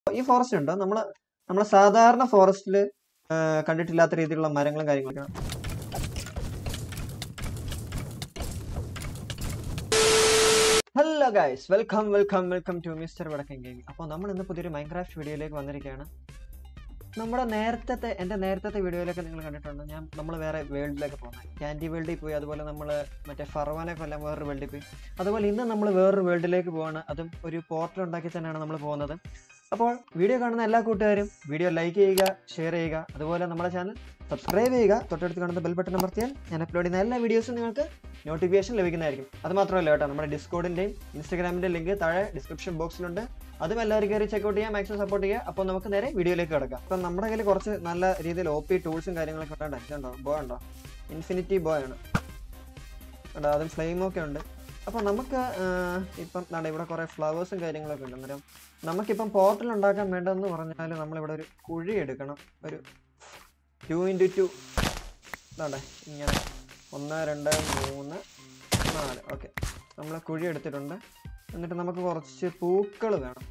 ഈ ഫോറസ്റ്റ് ഉണ്ടോ നമ്മള് നമ്മളെ സാധാരണ ഫോറസ്റ്റിൽ കണ്ടിട്ടില്ലാത്ത രീതിയിലുള്ള മരങ്ങളും കാര്യങ്ങളൊക്കെയാണ് hello guys welcome welcome welcome to mister Vadakkan gaming അപ്പോൾ നമ്മൾ ഇന്ന് പുതിയൊരു മൈൻക്രാഫ്റ്റ് വീഡിയോയിലേക്ക് വന്നിരിക്കുകയാണ് നമ്മുടെ നേരത്തെ എൻ്റെ നേരത്തെ വീഡിയോയിലൊക്കെ നിങ്ങൾ കണ്ടിട്ടുണ്ട് ഞാൻ നമ്മൾ വേറെ വേൾഡിലേക്ക് പോകുന്നത് ക്യാൻഡി വേൾഡിൽ പോയി അതുപോലെ നമ്മൾ മറ്റേ ഫർവാനെ കൊല്ലം വേറൊരു വേൾഡിൽ പോയി അതുപോലെ ഇന്ന് നമ്മൾ വേറൊരു വേൾഡിലേക്ക് പോവാണ് അതും ഒരു പോർട്ടൽ ഉണ്ടാക്കി തന്നെയാണ് നമ്മൾ പോകുന്നത് അപ്പോൾ വീഡിയോ കാണുന്ന എല്ലാ കൂട്ടുകാരും വീഡിയോ ലൈക്ക് ചെയ്യുക ഷെയർ ചെയ്യുക അതുപോലെ നമ്മുടെ ചാനൽ സബ്സ്ക്രൈബ് ചെയ്യുക തൊട്ടടുത്ത് കാണുന്ന ബെൽ ബട്ടൺ അമർത്തിയാൽ ഞാൻ അപ്ലോഡ് ചെയ്യുന്ന എല്ലാ വീഡിയോസും നിങ്ങൾക്ക് നോട്ടിഫിക്കേഷൻ ലഭിക്കുന്നതായിരിക്കും അത് മാത്രമല്ല കേട്ടോ നമ്മുടെ ഡിസ്കോഡിൻ്റെയും ഇൻസ്റ്റാഗ്രാമിൻ്റെ ലിങ്ക് താഴെ ഡിസ്ക്രിപ്ഷൻ ബോക്സിലുണ്ട് അതും എല്ലാവരും കയറി ചെക്കൗട്ട് ചെയ്യുക മാക്സിമം സപ്പോർട്ട് ചെയ്യുക അപ്പോൾ നമുക്ക് നേരെ വീഡിയോയിലേക്ക് കിടക്കാം അപ്പം നമ്മുടെ കയ്യിൽ കുറച്ച് നല്ല രീതിയിൽ ഒ പി ടൂൾസും കാര്യങ്ങളൊക്കെ ഉണ്ടാ ഇതുണ്ടോ ബോ ഉണ്ടോ ഇൻഫിനിറ്റി ബോ ആണ് ഉണ്ടോ അതും ഫ്ലെയിമൊക്കെ ഉണ്ട് അപ്പോൾ നമുക്ക് ആ, ഇപ്പം ദാണ്ടെ ഇവിടെ കുറേ ഫ്ലവേഴ്സും കാര്യങ്ങളൊക്കെ ഉണ്ട് അന്നേരം നമുക്കിപ്പം പോർട്ടൽ ഉണ്ടാക്കാൻ വേണ്ടതെന്ന് പറഞ്ഞാൽ നമ്മളിവിടെ ഒരു കുഴി എടുക്കണം ഒരു ടു ഇൻറ്റു ടു ഇതാണ്ടേ ഇങ്ങനെ ഒന്ന് രണ്ട് മൂന്ന് നാല് ഓക്കെ നമ്മൾ കുഴി എടുത്തിട്ടുണ്ട് എന്നിട്ട് നമുക്ക് കുറച്ച് പൂക്കൾ വേണം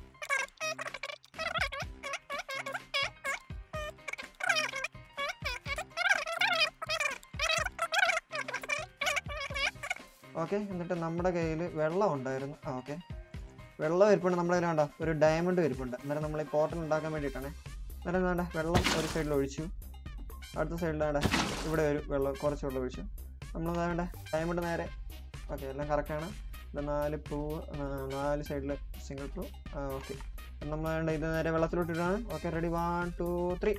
ഓക്കെ എന്നിട്ട് നമ്മുടെ കയ്യിൽ വെള്ളം ഉണ്ടായിരുന്നു ആ ഓക്കെ വെള്ളം ഇരിപ്പുണ്ട് നമ്മുടെ കയ്യിൽ വേണ്ട ഒരു ഡയമണ്ട് ഇരിപ്പുണ്ട് അന്നേരം നമ്മൾ ഈ പോർട്ടൽ ഉണ്ടാക്കാൻ വേണ്ടിയിട്ടാണ് അന്നേരം വേണ്ട വെള്ളം ഒരു സൈഡിൽ ഒഴിച്ചു അടുത്ത സൈഡിൽ വേണ്ട ഇവിടെ ഒരു വെള്ളം കുറച്ച് വെള്ളം ഒഴിച്ചു നമ്മൾ വേണ്ട ഡയമണ്ട് നേരെ ഓക്കെ എല്ലാം കറക്റ്റാണ് ഇത് നാല് പൂവ് ആ, നാല് സൈഡിൽ സിംഗിൾ പൂ ആ ഓക്കെ നമ്മൾ വേണ്ട ഇത് നേരെ വെള്ളത്തിലോട്ട് ഇടാണ് okay ready one two three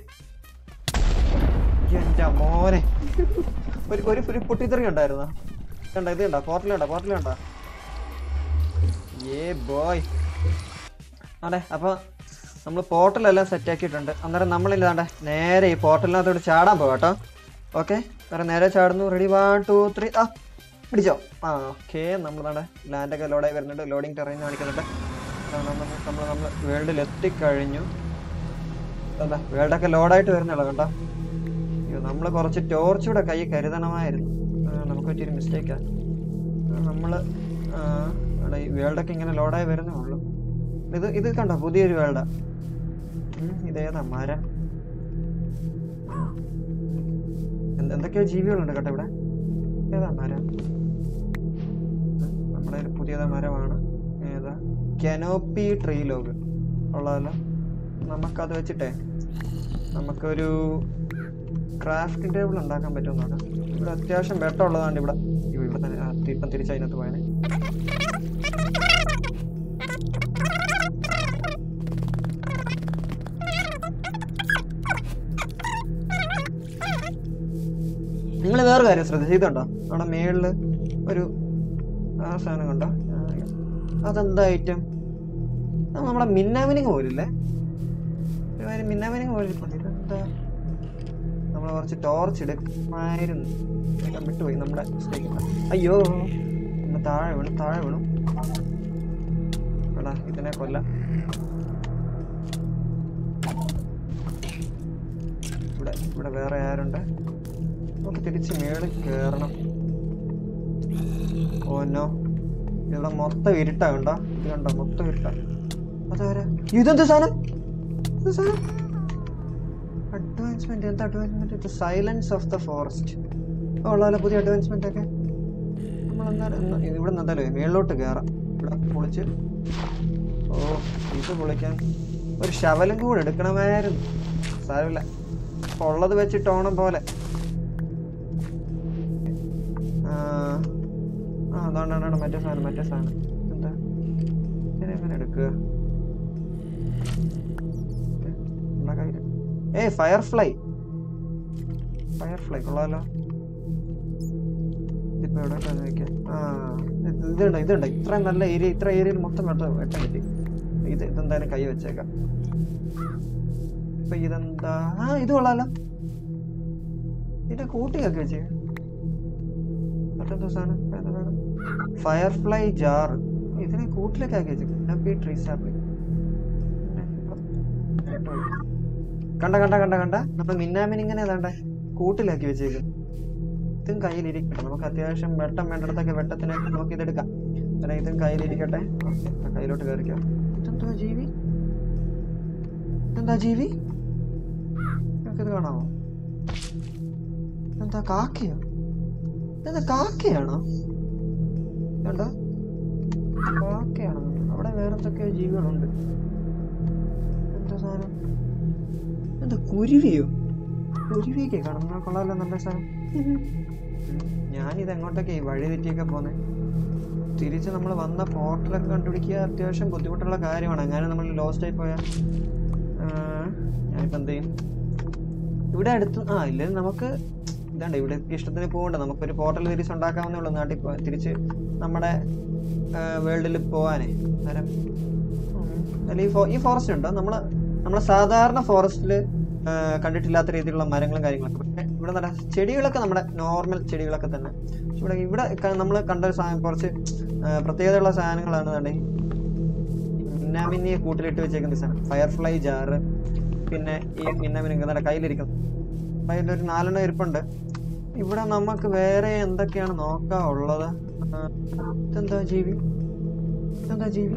എൻ്റെ മോനെ ഒരു ഒരു ഒരു പൊട്ടിത്തെറി ഉണ്ടായിരുന്നോ കണ്ട ഇത് കണ്ടോ പോർട്ടൽ കണ്ടോ പോർട്ടൽ കണ്ടോ ഏ ബോയ് അതെ അപ്പോൾ നമ്മൾ പോർട്ടലെല്ലാം സെറ്റ് ആക്കിയിട്ടുണ്ട് അന്നേരം നമ്മളില്ലാണ്ട് നേരെ ഈ പോർട്ടലിനകത്തോട്ട് ചാടാൻ പോകാം കേട്ടോ ഓക്കെ അന്നേരം നേരെ ചാടുന്നു റെഡി വൺ ടു ത്രീ ആ പിടിച്ചോ ആ ഓക്കെ നമ്മൾ നമ്മുടെ ലാൻഡൊക്കെ ലോഡായി വരുന്നുണ്ട് ലോഡിങ് ടെറൈൻ കാണിക്കുന്നുണ്ട് നമ്മൾ നമ്മൾ നമ്മൾ വേൾഡിൽ എത്തിക്കഴിഞ്ഞു അല്ല വേൾഡൊക്കെ ലോഡായിട്ട് വരുന്നുള്ളൂ കേട്ടോ അയ്യോ നമ്മൾ കുറച്ച് ടോർച്ച് കൂടെ കൈ കരുതണമായിരുന്നു ആ, നമുക്ക് പറ്റിയൊരു മിസ്റ്റേക്കാണ് നമ്മൾ അവിടെ ഈ വേൾഡൊക്കെ ഇങ്ങനെ ലോഡായി വരുന്നേ ഉള്ളൂ ഇത് ഇത് കണ്ടോ പുതിയൊരു വേൾഡാ ഇതേതാ മരം എന്ത് എന്തൊക്കെയോ ജീവികളുണ്ട് കേട്ടോ ഇവിടെ ഏതാ മരം ഉം, നമ്മുടെ ഒരു പുതിയതാ മരമാണ് ഏതാ കെനോപ്പി ട്രീ ലോഗ് ഉള്ളതല്ലോ നമുക്കത് വെച്ചിട്ടേ നമുക്കൊരു ക്രാഫ്റ്റിംഗ് ടേബിൾ ഉണ്ടാക്കാൻ പറ്റുമോ നോക്കാം ഇവിടെ അത്യാവശ്യം വെട്ടം ഉള്ളതാണ് ഇവിടെ അയ്യോ, ഇവിടെ തന്നെ ആ, ഇപ്പം തിരിച്ച് അതിനകത്ത് പോയനെ നിങ്ങൾ വേറെ കാര്യം ശ്രദ്ധിച്ചു ഇതുണ്ടോ നമ്മുടെ മേളില് ഒരു ആ സാധനം കണ്ടോ ആ, അതെന്താ ഐറ്റം അത് നമ്മുടെ മിന്നാമിനിങ് പോലില്ലേ ഒരുമാതിരി മിന്നാമിനിങ് പോലെ ഇരിപ്പുണ്ട്. ഇതെന്താ നമ്മൾ കുറച്ച് ടോർച്ച് എടുക്കുമായിരുന്നു എടുക്കാൻ വിട്ടുപോയി നമ്മുടെ mistake. അയ്യോ ഒന്ന് താഴെ വീണു താഴെ വീണു എടാ ഇതിനെ കൊല്ലാം ഇവിടെ ഇവിടെ വേറെ ആരുണ്ട് നമുക്ക് തിരിച്ച് മേളിൽ കയറണം ഓനോ ഇവിടെ മൊത്തം ഇരുട്ടാ കണ്ടോ ഇത് കണ്ടോ മൊത്തം ഇരുട്ടാ അതാരാ ഇതെന്ത് സാധനം ഇത് സാധനം അഡ്വാൻസ്മെന്റ് എന്താ അഡ്വാൻസ്മെന്റ് ഇത് സൈലൻസ് ഓഫ് ദ ഫോറസ്റ്റ് ഉള്ളതല്ല പുതിയ അഡ്വാൻസ്മെന്റ് ഒക്കെ നമ്മൾ എന്തായാലും ഇവിടെ നിന്ന് എന്തായാലും മേളിലോട്ട് കയറാം ഇവിടെ പൊളിച്ച് ഓ ഇത് പൊളിക്കാൻ ഒരു ശവലും കൂടെ എടുക്കണമായിരുന്നു സാരമില്ല ഇപ്പൊ ഉള്ളത് വെച്ചിട്ട് ഓണം പോലെ ആ ആ അതാണ്ടാണ് മറ്റേ സാധനം മറ്റേ സാധനം എന്താ എങ്ങനെ എടുക്കുക ഉണ്ടാക്കാൻ ഏയ് ഫയർഫ്ലൈ ഫയർഫ്ലൈ കൊള്ളാലോ ഇതിപ്പോ എവിടെ വെക്കാം ആ ഇത് ഇതുണ്ട് ഇതുണ്ട് ഇത്രയും നല്ല ഏരിയ ഇത്ര ഏരിയയിൽ മൊത്തം വെട്ട വെട്ടം കിട്ടി ഇത് ഇതെന്തായാലും കൈ വെച്ചേക്കാം ഇപ്പൊ ഇതെന്താ ആ ഇത് കൊള്ളാലോ ഇതിന്റെ കൂട്ടിയൊക്കെ വെച്ചേ മറ്റെന്തോ സാധനം ഏതാ വേണം ഫയർഫ്ലൈ ജാർ ഇതിനെ കൂട്ടിലൊക്കെ ആക്കി വെച്ചു ട്രീ സാപ്ലിംഗ് കണ്ട കണ്ട കണ്ട കണ്ട നമ്മൾ മിന്നാമിനിങ്ങനെ ഏതാണ്ട് കൂട്ടിലാക്കി വെച്ചേക്കും ഇതും കയ്യിലിരിക്കട്ടെ നമുക്ക് അത്യാവശ്യം വെട്ടം വേണ്ടിടത്തൊക്കെ വെട്ടത്തിന് നമുക്ക് ഇതെടുക്കാം അല്ല ഇതും കയ്യിലിരിക്കട്ടെ ആ, കയ്യിലോട്ട് കയറിക്കാം ഇതെന്തുവാ ജീവി എന്താ ജീവി നിനക്കിത് കാണാമോ എന്താ കാക്കയോ എന്താ കാക്കയാണോ കണ്ടോ കാക്കയാണോ അവിടെ വേറെ എന്തൊക്കെയോ ജീവികളുണ്ട് എന്താ സാധനം എന്താ കുരുവിയോ കുരുവിയൊക്കെ കാണുന്ന കൊള്ളാമല്ലോ നല്ല സാധനം ഞാനിത് എങ്ങോട്ടൊക്കെ വഴി തെറ്റിയൊക്കെ പോന്നെ തിരിച്ച് നമ്മൾ വന്ന പോർട്ടലൊക്കെ കണ്ടുപിടിക്കുക അത്യാവശ്യം ബുദ്ധിമുട്ടുള്ള കാര്യമാണ് അങ്ങനെ നമ്മൾ ലോസ്റ്റ് ആയി പോയാൽ ഞാനിപ്പോൾ എന്ത് ചെയ്യും ഇവിടെ അടുത്ത് ആ ഇല്ല നമുക്ക് ഇതാണ്ട് ഇവിടെ ഇഷ്ടത്തിന് പോകണ്ട നമുക്കൊരു പോർട്ടൽ തിരിച്ച് ഉണ്ടാക്കാവുന്നേ ഉള്ളൂ നാട്ടിൽ പോ തിരിച്ച് നമ്മുടെ വേൾഡിൽ പോകാനേ അന്നേരം ഉം, അല്ല ഈ ഫോ ഈ ഫോറസ്റ്റ് ഉണ്ടോ നമ്മൾ നമ്മൾ സാധാരണ ഫോറസ്റ്റിൽ കണ്ടിട്ടില്ലാത്ത രീതിയിലുള്ള മരങ്ങളും കാര്യങ്ങളൊക്കെ പക്ഷേ ഇവിടെ നല്ല ചെടികളൊക്കെ നമ്മുടെ നോർമൽ ചെടികളൊക്കെ തന്നെ പക്ഷെ ഇവിടെ ഇവിടെ നമ്മൾ കണ്ട ഒരു സാധനം കുറച്ച് ആ, പ്രത്യേകതയുള്ള സാധനങ്ങളാണ് തന്നെ മിന്നാമിന്നിയെ കൂട്ടിലിട്ട് വെച്ചേക്കുന്ന സാധനം ഫയർഫ്ലൈ ജാറ് പിന്നെ ഈ മിന്നാമിനി നല്ല കയ്യിലിരിക്കുന്നത് അപ്പം അതിലൊരു നാലെണ്ണം ഇരിപ്പുണ്ട് ഇവിടെ നമുക്ക് വേറെ എന്തൊക്കെയാണ് നോക്കാനുള്ളത് ആ, ഇതെന്താ ജീവി ഇതെന്താ ജീവി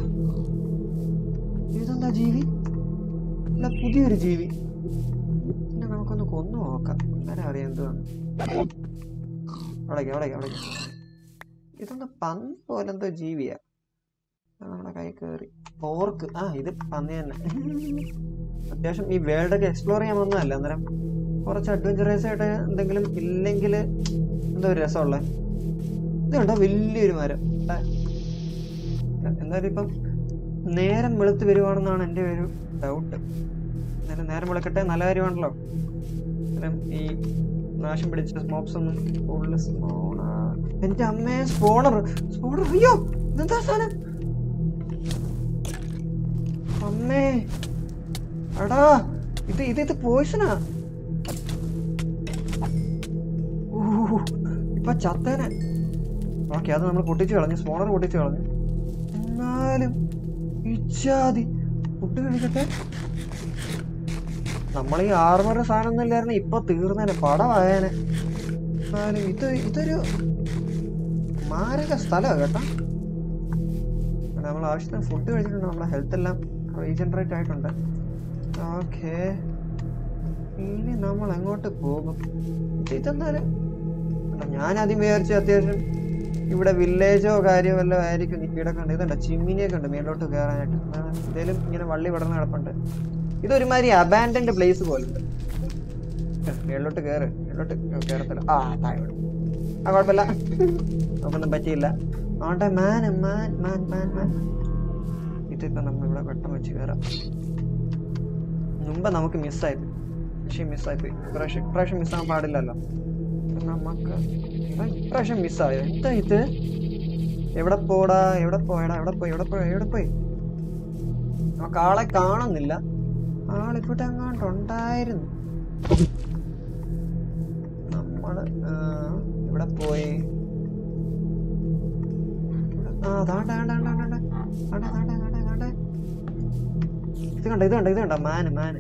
ഇതെന്താ ജീവി അല്ല പുതിയൊരു ജീവി പിന്നെ നമുക്കൊന്ന് കൊന്നു നോക്കാം അങ്ങനെ അറിയാം എന്തുവാണ് അവിടേക്ക് അവിടേക്ക് അവിടേക്ക് ഇതെന്താ പന്നി പോലെ എന്തോ ജീവിയാ അത് നമ്മുടെ കൈ കയറി പോർക്ക് ആ ഇത് പന്നി തന്നെ അത്യാവശ്യം ഈ വേൾഡ് ഒക്കെ എക്സ്പ്ലോർ ചെയ്യാൻ വന്നതല്ല അന്നേരം കുറച്ച് അഡ്വഞ്ചറേസ് ആയിട്ട് എന്തെങ്കിലും ഇല്ലെങ്കിൽ എന്തോ ഒരു രസമുള്ളത് ഇത് കണ്ടോ വലിയൊരു മരം ദാ. എന്തായാലും ഇപ്പം നേരം വെളുത്ത് വരുവാണെന്നാണ് എൻ്റെ ഒരു ഡൗട്ട് എന്നാലും നേരം വെളുക്കട്ടെ നല്ല കാര്യമാണല്ലോ അന്നേരം ഈ നാശം പിടിച്ച സ്മോപ്സ് ഒന്നും കൂടുതൽ സ്മോണ എൻ്റെ അമ്മയെ സ്പോണർ സ്പോണർ അയ്യോ ഇതെന്താ സാധനം അമ്മേ എടാ ഇത് ഇത് ഇത് പോയിസണാ ഇപ്പൊ ചത്തേനെ ഓക്കെ അത് നമ്മൾ പൊട്ടിച്ച് കളഞ്ഞു സ്പോണർ പൊട്ടിച്ച് കളഞ്ഞു എന്നാലും ഇച്ചാതി ഫുഡ് കഴിക്കട്ടെ നമ്മൾ ഈ ആറുമര സാധനം ഒന്നും ഇല്ലായിരുന്നു ഇപ്പൊ തീർന്നേനെ പടമായേനെ എന്നാലും ഇത് ഇതൊരു മാരക സ്ഥലമാണ് കേട്ടോ നമ്മൾ ആവശ്യത്തിന് ഫുഡ് കഴിച്ചിട്ടുണ്ട് നമ്മുടെ ഹെൽത്ത് എല്ലാം റീജനറേറ്റ് ആയിട്ടുണ്ട് ഓക്കെ ഇനി നമ്മൾ എങ്ങോട്ട് പോകും ഇത് ഇതെന്തായാലും കണ്ടോ, ഞാൻ ആദ്യം വിചാരിച്ചു അത്യാവശ്യം ഇവിടെ വില്ലേജോ കാര്യമോ വല്ലതും ആയിരിക്കും ഇവിടെ കണ്ട് ഇതുണ്ട് ചിമ്മിനിയൊക്കെ ഉണ്ട് മേലോട്ട് കയറാനായിട്ട് ആ, ഇതേലും ഇങ്ങനെ വള്ളി വിടർന്ന് കിടപ്പുണ്ട് ഇതൊരുമാതിരി അബാൻഡൻഡ് പ്ലേസ് പോലുണ്ട് മേളിലോട്ട് കയറ് മേളിലോട്ട് കയറത്തില്ല ആ താഴെ വിടും ആ കുഴപ്പമില്ല നമുക്കൊന്നും പറ്റിയില്ല ആട്ടെ മാൻ മാൻ മാൻ മാൻ മാൻ ഇതിപ്പോ നമ്മളിവിടെ വെട്ടം വെച്ച് കയറാം മുമ്പ് നമുക്ക് മിസ്സായി പക്ഷേ മിസ്സായിപ്പോയി ഇപ്രാവശ്യം ഇപ്രാവശ്യം മിസ്സാകാൻ പാടില്ലല്ലോ നമുക്ക് ആ, ഇപ്രാവശ്യം മിസ്സായോ എന്താ ഇത് എവിടെ പോടാ എവിടെ പോയടാ എവിടെ പോയി എവിടെ പോയി എവിടെ പോയി നമുക്ക് ആളെ കാണുന്നില്ല ആളിവിടെ എങ്ങാണ്ടുണ്ടായിരുന്നു നമ്മള് ആ, ഇവിടെ പോയി ആ ദാണ്ട ദാണ്ട ദാണ്ട ദാണ്ട ദാണ്ട ദാണ്ട ദാണ്ട ദാണ്ട ഇത് കണ്ട ഇത് കണ്ട ഇത് കണ്ട മാന് മാന്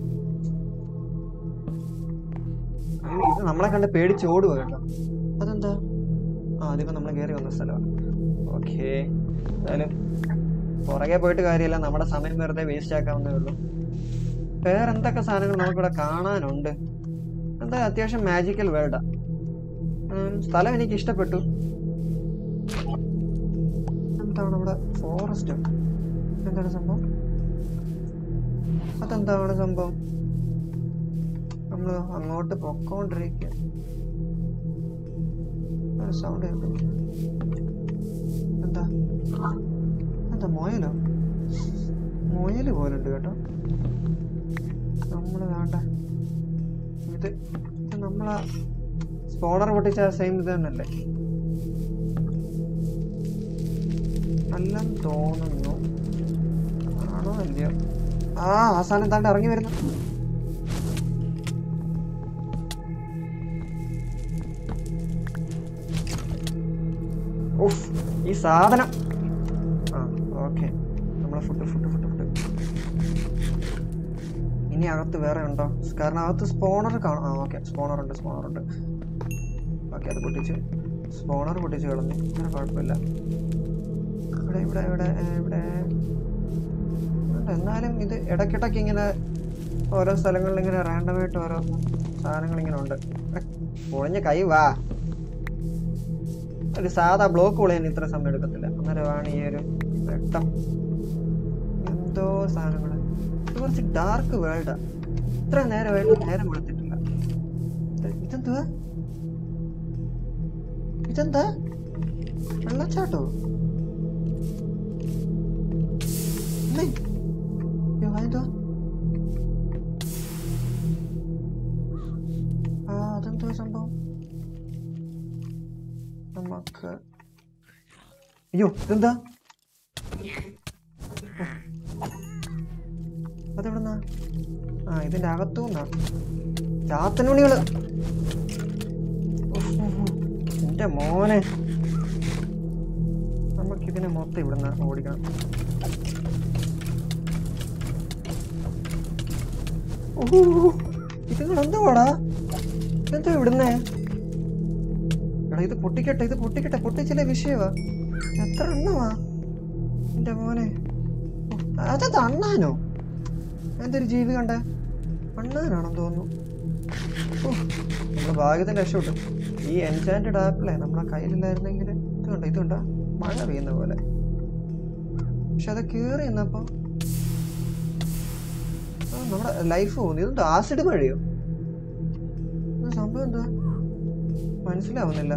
അയ്യോ, ഇത് നമ്മളെ കണ്ട് പേടിച്ച് ഓടുക കേട്ടോ അതെന്താ ആ അതിപ്പോ നമ്മൾ കയറി വന്ന സ്ഥലമാണ് ഓക്കെ എന്തായാലും പുറകെ പോയിട്ട് കാര്യമില്ല നമ്മുടെ സമയം വെറുതെ വേസ്റ്റ് ആക്കാവുന്നേ ഉള്ളൂ വേറെ എന്തൊക്കെ സാധനങ്ങൾ നമുക്കിവിടെ കാണാനുണ്ട് എന്താ അത്യാവശ്യം മാജിക്കൽ വേൾഡാ സ്ഥലം എനിക്ക് ഇഷ്ടപ്പെട്ടു എന്താണ് ഇവിടെ ഫോറസ്റ്റ് എന്താണ് സംഭവം അതെന്താണ് സംഭവം നമ്മൾ അങ്ങോട്ട് പൊക്കോണ്ടിരിക്കുക സൗണ്ട് കേൾക്കുന്നു എന്താ എന്താ മുയലോ മുയല് പോലുണ്ട് കേട്ടോ നമ്മൾ വേണ്ട ഇത് ഇത് നമ്മളാ സ്പോണർ പൊട്ടിച്ച സെയിം ഇത് തന്നെയല്ലേ അല്ലെന്ന് തോന്നുന്നു ആണോ അല്ലയോ ആ ആ സാധനം താണ്ട് ഇറങ്ങി വരുന്നു ഉഫ് ഈ സാധനം ആ ഓക്കെ നമ്മളെ ഫുഡ് ഫുഡ് ഫുഡ് ഫുഡ് ഇനി അകത്ത് വേറെ ഉണ്ടോ കാരണം അകത്ത് സ്പോണർ കാണാം ആ ഓക്കെ സ്പോണർ ഉണ്ട് സ്പോണർ ഉണ്ട് ഓക്കെ അത് പൊട്ടിച്ച് സ്പോണർ പൊട്ടിച്ച് കളഞ്ഞു അങ്ങനെ കുഴപ്പമില്ല ഇവിടെ ഇവിടെ ഇവിടെ ഏ, ഇവിടെ ഉണ്ട്. എന്നാലും ഇത് ഇടയ്ക്കിടയ്ക്ക് ഇങ്ങനെ ഓരോ സ്ഥലങ്ങളിൽ ഇങ്ങനെ റാൻഡമായിട്ട് ഓരോ സാധനങ്ങൾ ഇങ്ങനെ ഉണ്ട് എ, പൊളിഞ്ഞ കൈ വാ ഒരു സാധാ ബ്ലോക്ക് പൊളിയാൻ ഇത്ര സമയം എടുക്കത്തില്ല അന്നേരമാണ് ഈ ഒരു വെട്ടം എന്തോ സാധനങ്ങൾ ഇത് കുറച്ച് ഡാർക്ക് വേൾഡാ ഇത്ര നേരമായിട്ട് നേരം വെളുത്തിട്ടില്ല ഇത് ഇതെന്തുവാ ഇതെന്താ വെള്ളച്ചാട്ടോ അമ്മേ, അയ്യോ, അതെന്തുവാ ആ അതെന്തോ സംഭവം നമുക്ക് അയ്യോ ഇതെന്താ അതെവിടുന്നാ ആ ഇതിന്റെ അകത്തുനിന്നാ ചാത്തനുണികള് ഉഫ്, ഉഫ്, ഉഫ്. എന്റെ മോനെ നമുക്കിതിനെ മൊത്തം ഇവിടുന്ന് ഓടിക്കണം ഓഹോ ഇതുങ്ങൾ എന്തുവാടാ ഇതെന്തോ ഇവിടുന്നേ എടാ ഇത് പൊട്ടിക്കട്ടെ ഇത് പൊട്ടിക്കട്ടെ പൊട്ടിച്ചില്ലേ വിഷയവാ എത്ര എണ്ണമാ എന്റെ മോനെ ഓ, അതെന്താ അണ്ണാനോ എന്തൊരു ജീവി കണ്ടേ അണ്ണാനാണെന്ന് തോന്നുന്നു ഓ, നമ്മള് ഭാഗ്യത്തിന് രക്ഷപ്പെട്ടു ഈ എൻചാൻറ്റഡ് ആപ്പിളെ നമ്മളെ കയ്യിലില്ലായിരുന്നെങ്കിൽ ഇത് കണ്ടോ ഇത് കണ്ടോ മഴ പെയ്യുന്ന പോലെ പക്ഷെ അത് കേറി എന്നപ്പോ ആ, നമ്മുടെ ലൈഫ് പോകുന്നു ഇതെന്തോ ആസിഡ് മഴയോ ഇത് സംഭവം എന്താ മനസ്സിലാവുന്നില്ല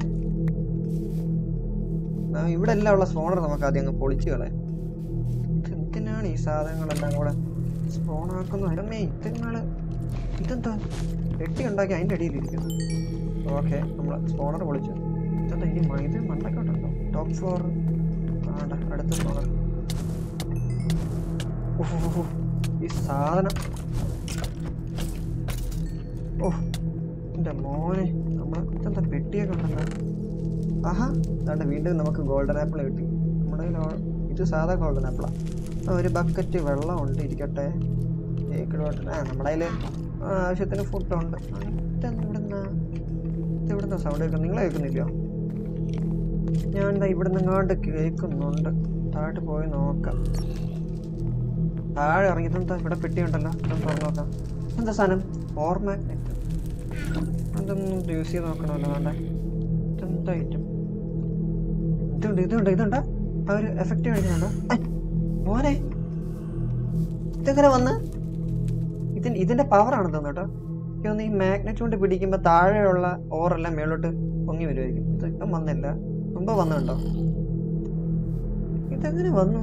ആ, ഇവിടെ എല്ലാം ഉള്ള സ്പോണർ നമുക്ക് ആദ്യം അങ്ങ് പൊളിച്ചു കളയാം ഇത് എന്തിനാണ് ഈ സാധനങ്ങളെല്ലാം കൂടെ സ്പോൺ ആക്കുന്നു അരമേ ഇതുങ്ങള് ഇതെന്താ വെട്ടി ഉണ്ടാക്കി അതിൻ്റെ അടിയിലിരിക്കുന്നു ഓക്കെ നമ്മൾ സ്പോണർ പൊളിച്ചു ഇതെന്താ ഇനി മ- ഇത് മണ്ടക്കോട്ടുണ്ടോ ടോപ്പ് ഫ്ലോർ ആണ്ട അടുത്ത സ്പോണർ ഈ സാധനം ഓ എൻ്റെ മോനെ നമ്മൾ ഇതെന്താ പെട്ടിയൊക്കെ ഉണ്ടല്ലോ ആഹാ അതാണ്ട് വീണ്ടും നമുക്ക് ഗോൾഡൻ ആപ്പിൾ കിട്ടി നമ്മുടെ കയ്യിൽ ഓ- ഇത് സാധാ ഗോൾഡൻ ആപ്പിളാ ഒരു ബക്കറ്റ് വെള്ളം ഉണ്ട് ഇരിക്കട്ടെ ഏക്കിൾ വാട്ടർ ആ നമ്മുടെ കയ്യിൽ ആവശ്യത്തിന് ഫുഡുണ്ട് ഇതെവിടുന്ന ഇതെവിടുന്ന സൗണ്ട് കേൾക്കുന്നത് നിങ്ങൾ കേൾക്കുന്നില്ലയോ ഞാൻ ദാ ഇവിടുന്ന് ഇങ്ങോട്ട് കേൾക്കുന്നുണ്ട് താഴോട്ട് പോയി നോക്കാം താഴെ ഇറങ്ങി ഇതെന്താ ഇവിടെ പെട്ടി ഉണ്ടല്ലോ ഇതൊന്ന് തുറന്നു നോക്കാം എന്താ സാധനം ഓർ മാഗ്നറ്റ് അതൊന്നും യൂസ് ചെയ്ത് നോക്കണമല്ലോ വേണ്ട ഇതെന്താ ഐറ്റം ഇതുണ്ട് ഇതുണ്ട് ഇതുണ്ട് ആ ഒരു എഫക്റ്റ് കാണിക്കുന്നുണ്ടോ ഐ, മോനെ ഇതെങ്ങനെ വന്ന് ഇതിന് ഇതിന്റെ പവർ ആണെന്ന് തോന്നുന്നു കേട്ടോ എനിക്ക് തോന്നുന്നു ഈ മാഗ്നറ്റ് കൊണ്ട് പിടിക്കുമ്പോൾ താഴെയുള്ള ഓറെല്ലാം മേളോട്ട് പൊങ്ങി വരുമായിരിക്കും ഇത് ഇപ്പം വന്നില്ല മുമ്പ് വന്നുണ്ടോ ഇതെങ്ങനെ വന്നു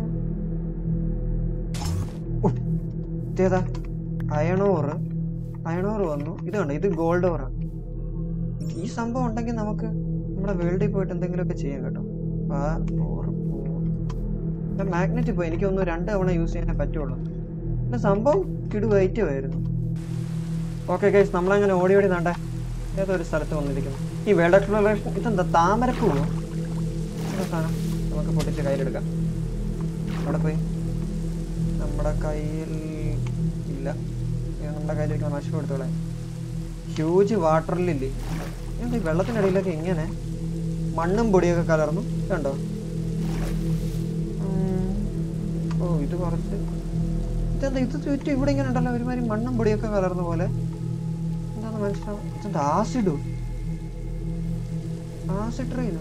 ഉ, ഇതേതാ അയണോറ് അയണോറ് വന്നു ഇത് കണ്ടോ ഇത് ഗോൾഡ് ഓറാ ഈ സംഭവം ഉണ്ടെങ്കിൽ നമുക്ക് നമ്മുടെ വേൾഡിൽ പോയിട്ട് എന്തെങ്കിലുമൊക്കെ ചെയ്യാം കേട്ടോ ആ ഓറ് മാഗ്നറ്റ് പോയി എനിക്ക് തോന്നുന്നു രണ്ട് തവണ യൂസ് ചെയ്യാനേ പറ്റുള്ളൂ പിന്നെ സംഭവം കിടു ആയിരുന്നു ഓക്കെ ഗൈസ് നമ്മളങ്ങനെ ഓടി ഓടി നണ്ടേ ഏതോ ഒരു സ്ഥലത്ത് വന്നിരിക്കുന്നു ഈ വേൾഡ് എക്സ്പ്ലോറേഷൻ ഇതെന്താ താമരപ്പൂവോ എന്താ സാധനം നമുക്ക് പൊട്ടിച്ച് കയ്യിലെടുക്കാം അവിടെ പോയി നമ്മുടെ കയ്യിൽ ഇല്ല ഇത് നമ്മുടെ കയ്യിൽ വെക്കുന്ന നശം എടുത്തോളെ ഹ്യൂജ് വാട്ടർ ലില്ലി എന്താ ഈ വെള്ളത്തിനടിയിലൊക്കെ ഇങ്ങനെ മണ്ണും പൊടിയൊക്കെ കലർന്നു കണ്ടോ ഉം. ഓ ഇത് കുറച്ച് ഇതെന്താ ഇത് ചുറ്റും ഇവിടെ ഇങ്ങനെ ഉണ്ടല്ലോ ഒരുമാതിരി മണ്ണും പൊടിയൊക്കെ കലർന്ന പോലെ എന്താന്ന് മനസ്സിലാവും ഇതെന്താ ആസിഡോ ആസിഡ് ട്രെയിനോ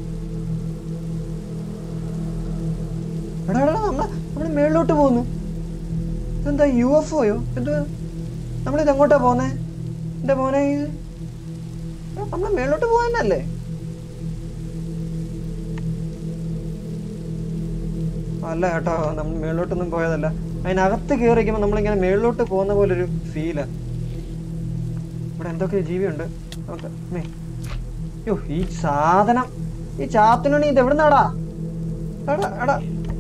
എടാ എടാ നമ്മള് നമ്മള് മേളിലോട്ട് പോകുന്നു ഇതെന്താ യു എഫ് ഒയോ എന്ത് നമ്മളിത് എങ്ങോട്ടാ പോന്നേ എന്റെ മോനെ ഇത് എടാ, നമ്മള് മേളിലോട്ട് പോകാനല്ലേ അല്ല കേട്ടോ നമ്മൾ മേളിലോട്ടൊന്നും പോയതല്ല അതിനകത്ത് കയറിക്കുമ്പോൾ നമ്മളിങ്ങനെ മേളിലോട്ട് പോകുന്ന പോലൊരു ഫീലാ ഇവിടെ എന്തൊക്കെ ജീവിയുണ്ട് നോക്ക് മേ യോ ഈ സാധനം ഈ ചാത്തിനുണി ഇത് എവിടുന്നാടാ എടാ എടാ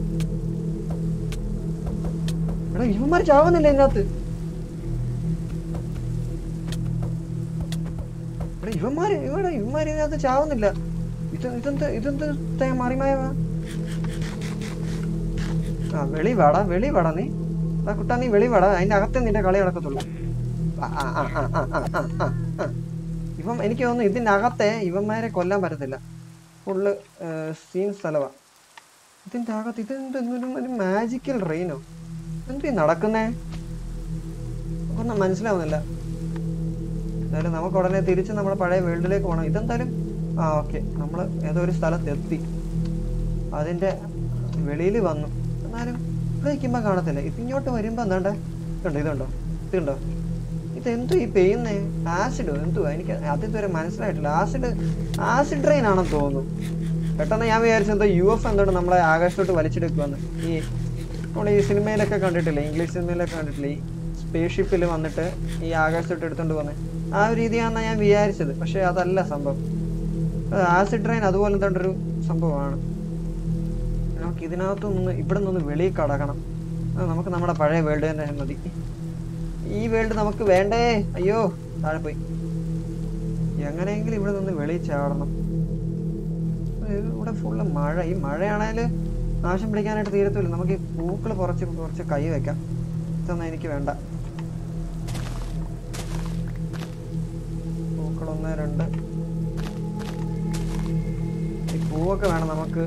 എടാ ഇവന്മാർ ചാവുന്നില്ല ഇതിനകത്ത് എടാ ഇവന്മാര് ഇവിടെ ഇവന്മാര് ഇതിനകത്ത് ചാവുന്നില്ല ഇത് ഇതെന്ത് ഇതെന്ത് തേ മറിമായവാ ആ വെളി വാടാ വെളി വാടാ നീ ആ കുട്ടാ നീ വെളി വാടാ അതിന്റെ അകത്തെ നിന്റെ കളി നടക്കത്തുള്ളൂ ആ, ആ, ആ, ആ, ആ, ആ, ആ, ആ, ആ. ഇപ്പം എനിക്ക് തോന്നുന്നു ഇതിനകത്തെ ഇവന്മാരെ കൊല്ലാൻ പറ്റത്തില്ല ഫുള്ള് സീൻ സ്ഥലവാ ഇതിന്റെ അകത്ത് ഇതെന്ത് ഒരു ഒരു മാജിക്കൽ റെയിനോ എന്ത് ഈ നടക്കുന്നേ ഒന്നും മനസ്സിലാവുന്നില്ല എന്തായാലും നമുക്ക് ഉടനെ തിരിച്ച് നമ്മുടെ പഴയ വേൾഡിലേക്ക് പോകണം ഇതെന്തായാലും ആ ഓക്കെ നമ്മൾ ഏതോ ഒരു സ്ഥലത്ത് എത്തി അതിൻ്റെ വെളിയിൽ വന്നു എന്നാലും ഇവിടെ നിൽക്കുമ്പോൾ കാണത്തില്ല ഇത് ഇങ്ങോട്ട് വരുമ്പോൾ എന്താണ്ട് കണ്ടോ ഇതുണ്ടോ ഇത് കണ്ടോ ഇതെന്തോ ഈ പെയ്യുന്നേ ആസിഡോ എന്തുവാ എനിക്ക് അതിതുവരെ മനസ്സിലായിട്ടില്ല ആസിഡ് ആസിഡ് ട്രെയിൻ ആണെന്ന് തോന്നുന്നു പെട്ടെന്ന് ഞാൻ വിചാരിച്ചു എന്തോ യു എഫ് എന്തുകൊണ്ട് നമ്മളെ ആകാശത്തോട്ട് വലിച്ചെടുക്കുമെന്ന് ഈ നമ്മൾ ഈ സിനിമയിലൊക്കെ കണ്ടിട്ടില്ലേ ഇംഗ്ലീഷ് സിനിമയിലൊക്കെ കണ്ടിട്ടില്ലേ ഈ സ്പേസ് ഷിപ്പിൽ വന്നിട്ട് ഈ ആകാശത്തോട്ട് എടുത്തോണ്ട് പോകുന്നത് ആ ഒരു രീതിയാണെന്നാണ് ഞാൻ വിചാരിച്ചത് പക്ഷേ അതല്ല സംഭവം ആസിഡ് ട്രെയിൻ അതുപോലെ എന്തൊരു സംഭവമാണ് നമുക്ക് ഇതിനകത്തു നിന്ന് ഇവിടെ നിന്ന് വെളിയിൽ കടക്കണം അത് നമുക്ക് നമ്മുടെ പഴയ വേൾഡ് തന്നെ മതി ഈ വേൾഡ് നമുക്ക് വേണ്ടേ അയ്യോ താഴെ പോയി എങ്ങനെയെങ്കിലും ഇവിടെ നിന്ന് വെളിയിൽ ചാടണം ഇത് ഇവിടെ ഫുള്ള് മഴ ഈ മഴയാണേൽ നാശം പിടിക്കാനായിട്ട് തീരത്തില്ല നമുക്ക് ഈ പൂക്കൾ കുറച്ച് കുറച്ച് കൈ വെക്കാം ഇതൊന്നും എനിക്ക് വേണ്ട പൂക്കൾ ഒന്ന് രണ്ട് ഈ പൂവൊക്കെ വേണം നമുക്ക്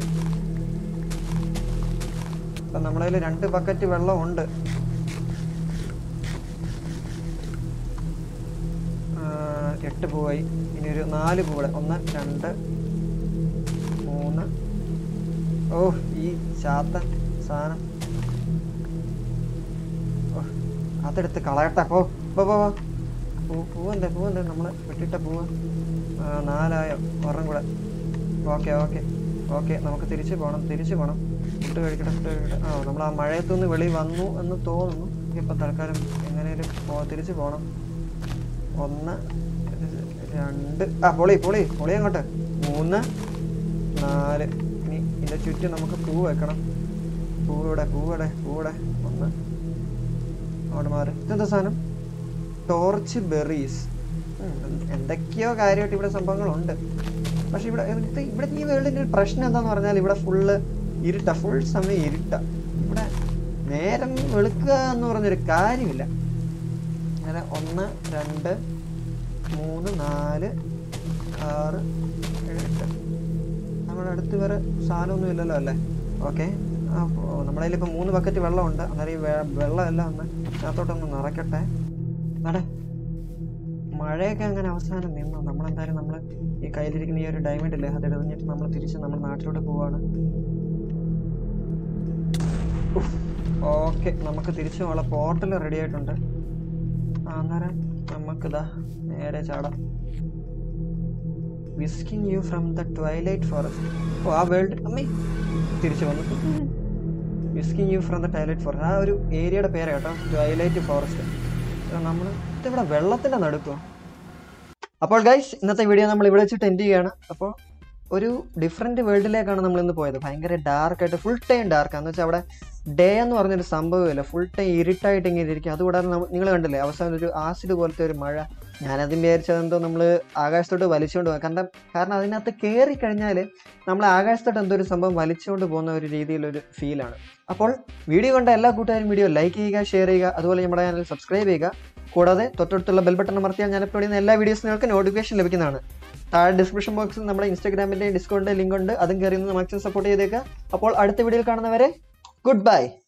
ഇപ്പം നമ്മുടെ കയ്യിൽ രണ്ട് ബക്കറ്റ് വെള്ളം ഉണ്ട് ആ, എട്ട് പൂവായി ഇനി ഒരു നാല് പൂവിടെ ഒന്ന് രണ്ട് മൂന്ന് ഓ ഈ ചാത്തൻ സാധനം ഓ അതെടുത്ത് കളയട്ടെ പോ പോ പോ പോ. പൂ പൂവെന്തേ പൂവെന്തേ നമ്മൾ വെട്ടിട്ട പൂവ് ആ, നാലായോ ഒരെണ്ണം കൂടെ ഓക്കെ ഓക്കെ ഓക്കെ നമുക്ക് തിരിച്ച് പോകണം തിരിച്ച് പോകണം ഫുഡ് കഴിക്കട്ടെ ഫുഡ് കഴിക്കട്ടെ ആ നമ്മൾ ആ മഴയത്തുനിന്ന് വെളി വന്നു എന്ന് തോന്നുന്നു ഇപ്പം തൽക്കാലം എങ്ങനെയും പോ തിരിച്ച് പോകണം ഒന്ന് രണ്ട് ആ പൊളി പൊളി പൊളി അങ്ങോട്ട് മൂന്ന് നാല് ഇനി ഇതിൻ്റെ ചുറ്റും നമുക്ക് പൂ വെക്കണം പൂവിടെ പൂവിടെ പൂവിടെ ഒന്ന് അങ്ങോട്ട് മാറി ഇതെന്താ സാധനം ടോർച്ച് ബെറീസ് എന്തൊക്കെയോ കാര്യമായിട്ട് ഇവിടെ സംഭവങ്ങളുണ്ട് പക്ഷെ ഇവിടെ ഇത് ഇവിടെ ഈ വേൾഡിൻ്റെ ഒരു പ്രശ്നം എന്താന്ന് പറഞ്ഞാൽ ഇവിടെ ഫുള്ള് ഇരുട്ട ഫുൾ സമയം ഇരുട്ട ഇവിടെ നേരം വെളുക്കുക എന്ന് പറഞ്ഞൊരു കാര്യമില്ല അങ്ങനെ ഒന്ന് രണ്ട് മൂന്ന് നാല് ആറ് ഏഴ് എട്ട് നമ്മുടെ അടുത്ത് വേറെ സാധനമൊന്നും ഇല്ലല്ലോ അല്ലേ ഓക്കെ നമ്മുടെ കയ്യിൽ ഇപ്പോൾ മൂന്ന് ബക്കറ്റ് വെള്ളമുണ്ട് അന്നേരം ഈ വെ- വെള്ളമെല്ലാം ഒന്ന് അതിനകത്തോട്ടൊന്ന് നിറയ്ക്കട്ടെ നടേ മഴയൊക്കെ അങ്ങനെ അവസാനം നിന്നു നമ്മളെന്തായാലും നമ്മൾ ഈ കയ്യിലിരിക്കുന്ന ഈ ഒരു ഡയമണ്ട് ഇല്ലേ അത് എറിഞ്ഞിട്ട് നമ്മൾ തിരിച്ച് നമ്മുടെ നാട്ടിലോട്ട് പോവാണ് ഓക്കെ നമുക്ക് തിരിച്ചു പോകാനുള്ള പോർട്ടൽ റെഡി ആയിട്ടുണ്ട് ആ, അന്നേരം നമുക്കിതാ നേരെ ചാടാം whisking you from the twilight forest ഓ ആ വേൾഡ് അമ്മേ തിരിച്ചു വന്നു whisking you from the twilight forest ആ ഒരു ഏരിയയുടെ പേര് കേട്ടോ ട്വൈലൈറ്റ് ഫോറസ്റ്റ് നമ്മൾ ഇതിവിടെ വെള്ളത്തിൻ്റെ നടുക്കോ അപ്പോൾ ഗൈസ് ഇന്നത്തെ വീഡിയോ നമ്മൾ ഇവിടെ വെച്ചിട്ട് എൻഡ് ചെയ്യുകയാണ് അപ്പോൾ ഒരു ഡിഫറെൻറ്റ് വേൾഡിലേക്കാണ് നമ്മൾ ഇന്ന് പോയത് ഭയങ്കര ഡാർക്കായിട്ട് ഫുൾ ടൈം ഡാർക്ക് എന്ന് വെച്ചാൽ അവിടെ ഡേ എന്ന് പറഞ്ഞൊരു സംഭവമില്ല ഫുൾ ടൈം ഇരുട്ടായിട്ട് ഇങ്ങനെ ഇരിക്കും അതുകൂടാതെ നിങ്ങൾ കണ്ടില്ലേ അവസാനം ഒരു ആസിഡ് പോലത്തെ ഒരു മഴ ഞാനതും വിചാരിച്ചത് എന്തോ നമ്മൾ ആകാശത്തോട്ട് വലിച്ചുകൊണ്ട് പോകാം കാരണം കാരണം അതിനകത്ത് കയറി കഴിഞ്ഞാൽ നമ്മൾ ആകാശത്തോട്ട് എന്തോ ഒരു സംഭവം വലിച്ചുകൊണ്ട് പോകുന്ന ഒരു രീതിയിലൊരു ഫീലാണ് അപ്പോൾ വീഡിയോ കണ്ട എല്ലാ കൂട്ടുകാരും വീഡിയോ ലൈക്ക് ചെയ്യുക ഷെയർ ചെയ്യുക അതുപോലെ നമ്മുടെ ചാനൽ സബ്സ്ക്രൈബ് ചെയ്യുക കൂടാതെ തൊട്ടടുത്തുള്ള ബെൽ ബട്ടൺ അമർത്തിയാൽ ഞാൻ ഇപ്പോൾ എല്ലാ വീഡിയോസും നിങ്ങൾക്ക് നോട്ടിഫിക്കേഷൻ ലഭിക്കുന്നതാണ് താഴെ ഡിസ്ക്രിപ്ഷൻ ബോക്സിൽ നമ്മുടെ ഇൻസ്റ്റാഗ്രാമിൻ്റെ ഡിസ്കൗണ്ട് ലിങ്ക് ഉണ്ട് അതും കയറി ഒന്ന് മാക്സിമം സപ്പോർട്ട് ചെയ്തേക്കുക അപ്പോൾ അടുത്ത വീഡിയോയിൽ കാണുന്നവരെ ഗുഡ് ബൈ